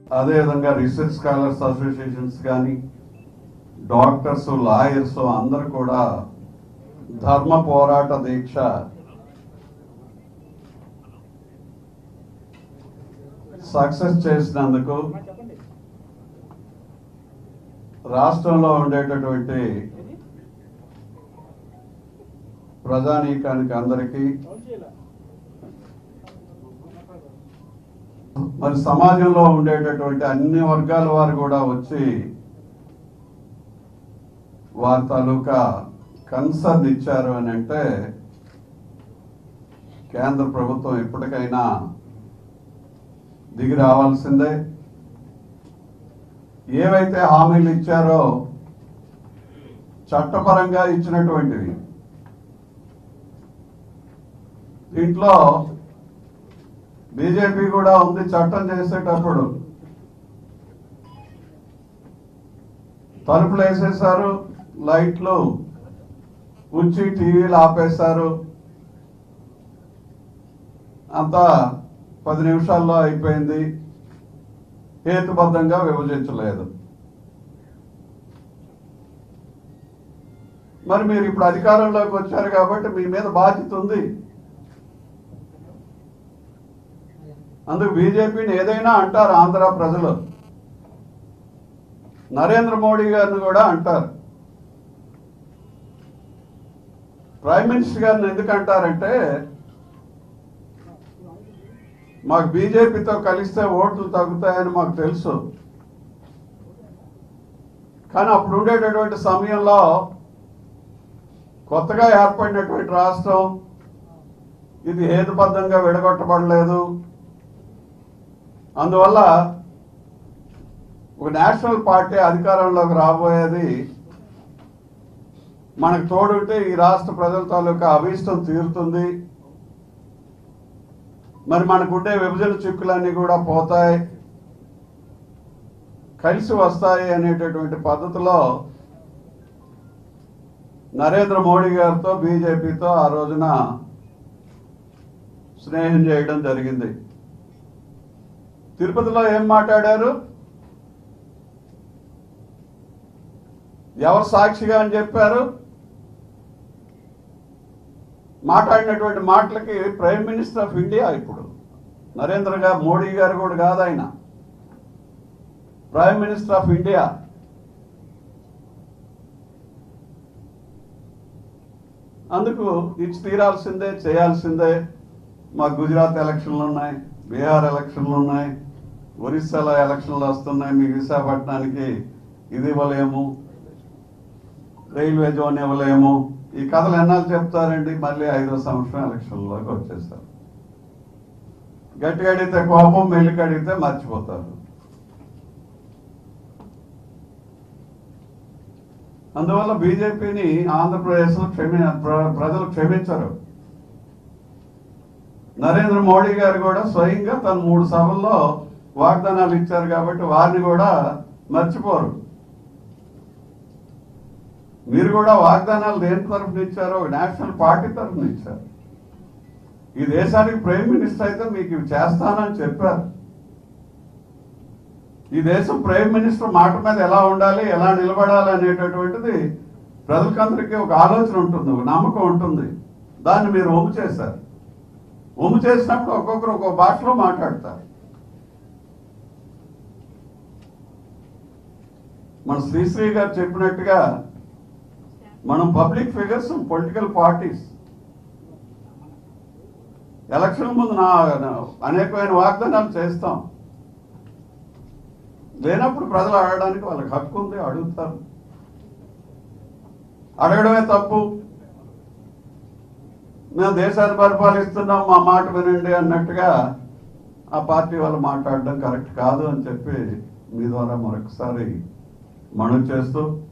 అదేవిధంగా research scholars associations కానీ doctors lawyers అందరూ కూడా ధర్మ పోరాట దీక్ష సక్సెస్ చేసినందుకు రాష్ట్రంలో ఉండేటటువంటి ప్రజానీకానికి అందరికీ మరి సమాజంలో ఉండేటటువంటి అన్ని వర్గాల వారు కూడా వచ్చి వారి తాలూకా కన్సర్న్ ఇచ్చారు అని అంటే కేంద్ర ప్రభుత్వం ఎప్పటికైనా దిగి రావాల్సిందే ఏవైతే హామీలు ఇచ్చారో చట్టపరంగా ఇచ్చినటువంటివి దీంట్లో బీజేపీ కూడా ఉంది చట్టం చేసేటప్పుడు తలుపులు వేసేసారు లైట్లు ఉంచి టీవీలు ఆపేశారు అంతా పది నిమిషాల్లో అయిపోయింది హేతుబద్ధంగా విభజించలేదు మరి మీరు ఇప్పుడు అధికారంలోకి వచ్చారు కాబట్టి మీ మీద బాధ్యత ఉంది అందుకు బీజేపీని ఏదైనా అంటారు ఆంధ్ర ప్రజలు నరేంద్ర మోడీ గారిని కూడా అంటారు ప్రైమ్ మినిస్టర్ గారిని ఎందుకు అంటారంటే మాకు బీజేపీతో కలిస్తే ఓట్లు తగ్గుతాయని మాకు తెలుసు కానీ అప్పుడు ఉండేటటువంటి సమయంలో కొత్తగా ఏర్పడినటువంటి రాష్ట్రం ఇది హేతుబద్ధంగా విడగొట్టబడలేదు అందువల్ల ఒక నేషనల్ పార్టీ అధికారంలోకి రాబోయేది మనకు తోడుంటే ఈ రాష్ట్ర ప్రజల తాలూకా అభీష్టం తీరుతుంది మరి మనకుండే విభజన చిక్కులన్నీ కూడా పోతాయి కలిసి వస్తాయి అనేటటువంటి పద్ధతిలో నరేంద్ర మోడీ గారితో బీజేపీతో ఆ రోజున స్నేహం చేయడం జరిగింది తిరుపతిలో ఏం మాట్లాడారు ఎవరు సాక్షిగా అని చెప్పారు మాట్లాడినటువంటి మాటలకి ప్రైమ్ మినిస్టర్ ఆఫ్ ఇండియా ఇప్పుడు నరేంద్ర గారు మోడీ గారు కూడా కాదు ఆయన ప్రైమ్ మినిస్టర్ ఆఫ్ ఇండియా అందుకు ఇచ్చి తీరాల్సిందే చేయాల్సిందే మా గుజరాత్ ఎలక్షన్లు ఉన్నాయి బీహార్ ఎలక్షన్లు ఉన్నాయి ఒరిస్సాలో ఎలక్షన్లు వస్తున్నాయి మీ విశాఖపట్నానికి ఇది ఇవ్వలేము రైల్వే జోన్ ఇవ్వలేము ఈ కథలు ఎన్నాళ్ళు చెప్తారండి మళ్ళీ ఐదో సంవత్సరం ఎలక్షన్లోకి వచ్చేస్తారు గట్టిగా అడిగితే కోపం మెల్లికి అడిగితే మర్చిపోతారు అందువల్ల బీజేపీని ఆంధ్రప్రదేశ్లో క్షమి ప్ర- ప్రజలు క్షమించరు నరేంద్ర మోడీ గారు కూడా స్వయంగా తన మూడు సభల్లో వాగ్దానాలు ఇచ్చారు కాబట్టి వారిని కూడా మర్చిపోరు మీరు కూడా వాగ్దానాలు దేని తరఫున ఇచ్చారో ఒక నేషనల్ పార్టీ తరఫున ఇచ్చారు ఈ దేశానికి ప్రైమ్ మినిస్టర్ అయితే మీకు ఇవి చేస్తానని చెప్పారు ఈ దేశం ప్రైమ్ మినిస్టర్ మాట మీద ఎలా ఉండాలి ఎలా నిలబడాలి అనేటటువంటిది ప్రజలకందరికీ ఒక ఆలోచన ఉంటుంది ఒక నమ్మకం ఉంటుంది దాన్ని మీరు ఒమ్ము చేశారు ఒమ్ము చేసినప్పుడు ఒక్కొక్కరు ఒక్కొక్క భాషలో మాట్లాడతారు మన శ్రీశ్రీ గారు చెప్పినట్టుగా మనం public figures political parties election ముందు నా నా అనేకమైన వాగ్దానాలు చేస్తాం లేనప్పుడు ప్రజలు అడగడానికి వాళ్ళకి హక్కు ఉంది అడుగుతారు అడగడమే తప్పు మేము దేశాన్ని పరిపాలిస్తున్నాం మా మాట వినండి అన్నట్టుగా ఆ పార్టీ వాళ్ళు మాట్లాడడం కరెక్ట్ కాదు అని చెప్పి మీ ద్వారా మరొకసారి మనవి చేస్తూ